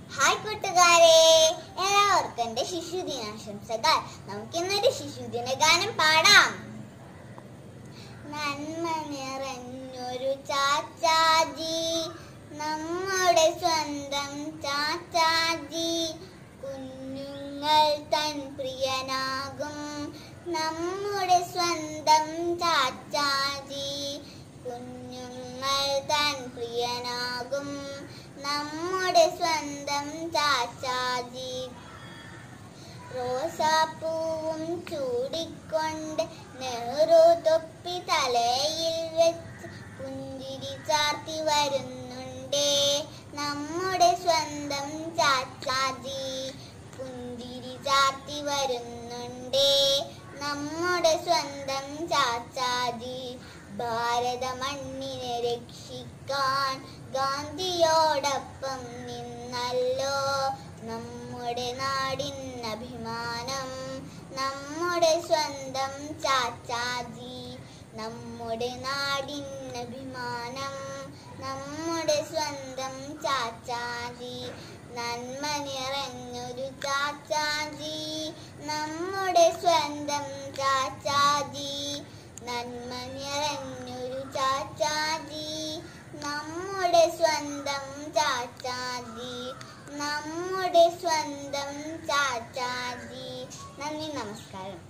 hi കൂട്ടുകാരെ എല്ലാവർക്കും എന്റെ ശിശുദിനാശംസകൾ നമുക്കിന്നൊരു ശിശുദിന ഗാനം പാടാം നന്മ നിറഞ്ഞൊരു ചാച്ചാജി നമ്മുടെ സ്വന്തം ചാച്ചാജി കുഞ്ഞുങ്ങൾ തൻ പ്രിയനാകും നമ്മുടെ സ്വന്തം ചാച്ചാജി കുഞ്ഞുങ്ങൾ തൻ പ്രിയനാകും നമ്മുടെ സ്വന്തം ചാച്ചാജി റോസാപ്പൂവും ചൂടിക്കൊണ്ട് നെഹ്റു തൊപ്പി തലയിൽ വെച്ച് പുഞ്ചിരി ചാർത്തി വരുന്നുണ്ടേ നമ്മുടെ സ്വന്തം ചാച്ചാജി പുഞ്ചിരി ചാർത്തി വരുന്നുണ്ടേ നമ്മുടെ സ്വന്തം ചാച്ചാജി ഭാരത മണ്ണിനെ രക്ഷിക്കാൻ ഗാന്ധിയോടൊപ്പം നിന്നല്ലോ നമ്മുടെ നാടിൻ അഭിമാനം നമ്മുടെ സ്വന്തം ചാച്ചാജി നമ്മുടെ നാടിൻ അഭിമാനം നമ്മുടെ സ്വന്തം ചാച്ചാജി നന്മ നിറഞ്ഞൊരു ചാച്ചാജി നമ്മുടെ സ്വന്തം ചാച്ചാജി നന്മ നിറഞ്ഞൊരു ചാച്ചാജി നമ്മുടെ സ്വന്തം ചാച്ചാജി നമ്മുടെ സ്വന്തം ചാച്ചാജി നന്ദി നമസ്കാരം